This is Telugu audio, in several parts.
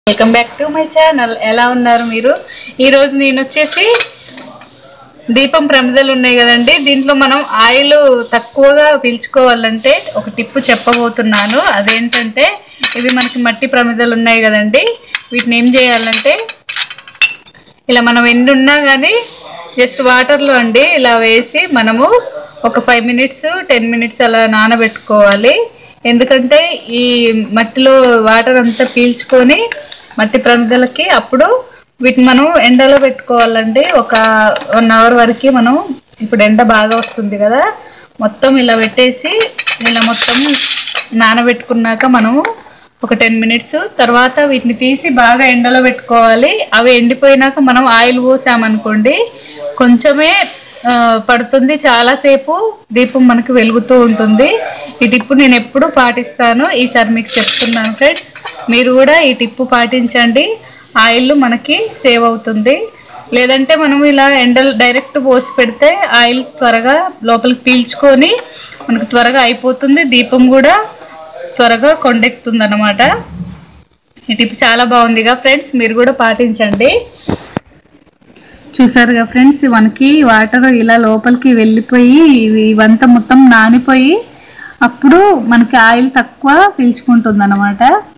welcome back to my channel ఎలా ఉన్నారు మీరు ఈరోజు నేను వచ్చేసి దీపం ప్రమిదలు ఉన్నాయి కదండి దీంట్లో మనం ఆయిల్ తక్కువగా పీల్చుకోవాలంటే ఒక టిప్పు చెప్పబోతున్నాను అదేంటంటే ఇవి మనకి మట్టి ప్రమిదలు ఉన్నాయి కదండి వీటిని ఏం చేయాలంటే ఇలా మనం ఎన్ని ఉన్నా కానీ జస్ట్ వాటర్లో అండి ఇలా వేసి మనము ఒక ఫైవ్ మినిట్స్ టెన్ మినిట్స్ అలా నానబెట్టుకోవాలి ఎందుకంటే ఈ మట్టిలో వాటర్ అంతా పీల్చుకొని మట్టి ప్రమిదలకి అప్పుడు వీటిని మనం ఎండలో పెట్టుకోవాలండి ఒక వన్ అవర్ వరకు మనం ఇప్పుడు ఎండ బాగా వస్తుంది కదా మొత్తం ఇలా పెట్టేసి ఇలా మొత్తం నానబెట్టుకున్నాక మనము ఒక టెన్ మినిట్స్ తర్వాత వీటిని తీసి బాగా ఎండలో పెట్టుకోవాలి అవి ఎండిపోయినాక మనం ఆయిల్ పోసామనుకోండి కొంచెమే ఆ, పడుతుంది చాలాసేపు దీపం మనకి వెలుగుతూ ఉంటుంది ఈ టిప్పు నేను ఎప్పుడు పాటిస్తాను ఈసారి మీకు చెప్తున్నాను ఫ్రెండ్స్ మీరు కూడా ఈ టిప్పు పాటించండి ఆయిల్ మనకి సేవ్ అవుతుంది లేదంటే మనం ఇలా ఎండలు డైరెక్ట్ పోసి పెడితే ఆయిల్ త్వరగా లోపలికి పీల్చుకొని మనకు త్వరగా అయిపోతుంది దీపం కూడా త్వరగా కొండెక్కుతుంది అనమాట ఈ టిప్ చాలా బాగుందిగా ఫ్రెండ్స్ మీరు కూడా పాటించండి చూసారుగా ఫ్రెండ్స్ మనకి వాటర్ ఇలా లోపలికి వెళ్ళిపోయి ఇవి ఇవంతా మొత్తం నానిపోయి అప్పుడు మనకి ఆయిల్ తక్కువ పీల్చుకుంటుంది అనమాట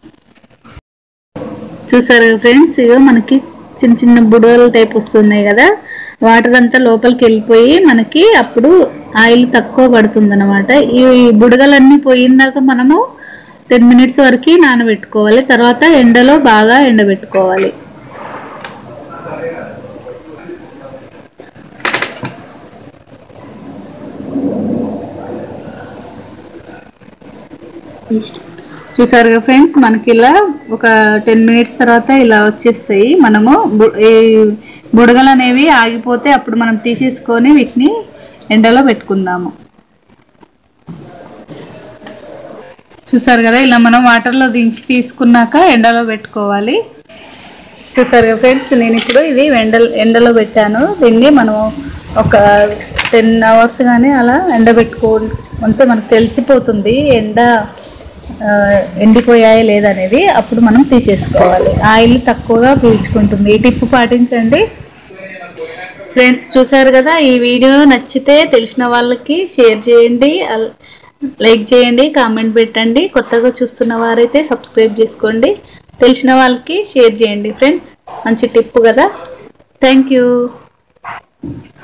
చూసారు ఫ్రెండ్స్ ఇగో మనకి చిన్న చిన్న బుడగల టైప్ వస్తున్నాయి కదా వాటర్ అంతా లోపలికి వెళ్ళిపోయి మనకి అప్పుడు ఆయిల్ తక్కువ పడుతుంది అనమాట ఈ బుడగలన్నీ పోయిందాక మనము టెన్ మినిట్స్ వరకు నానబెట్టుకోవాలి తర్వాత ఎండలో బాగా ఎండబెట్టుకోవాలి చూసారుగా ఫ్రెండ్స్ మనకి ఇలా ఒక టెన్ మినిట్స్ తర్వాత ఇలా వచ్చేస్తాయి మనము బు- ఈ బుడగలు అనేవి ఆగిపోతే అప్పుడు మనం తీసేసుకొని వీటిని ఎండలో పెట్టుకుందాము చూసారు కదా ఇలా మనం వాటర్లో దించి తీసుకున్నాక ఎండలో పెట్టుకోవాలి చూసారు కదా ఫ్రెండ్స్ నేను ఇప్పుడు ఇది ఎండ ఎండలో పెట్టాను దీన్ని మనం ఒక టెన్ అవర్స్ కానీ అలా ఎండబెట్టుకో అంతే మనకు తెలిసిపోతుంది ఎండ ఆ, ఎండిపోయాయి లేదనేది అప్పుడు మనం తీసేసుకోవాలి ఆయిల్ తక్కువగా పీల్చుకుంటుంది ఈ టిప్ పాటించండి ఫ్రెండ్స్ చూసారు కదా ఈ వీడియో నచ్చితే తెలిసిన వాళ్ళకి షేర్ చేయండి అల్- లైక్ చేయండి కామెంట్ పెట్టండి కొత్తగా చూస్తున్న వారైతే సబ్స్క్రైబ్ చేసుకోండి తెలిసిన వాళ్ళకి షేర్ చేయండి ఫ్రెండ్స్ మంచి టిప్ కదా థ్యాంక్ యూ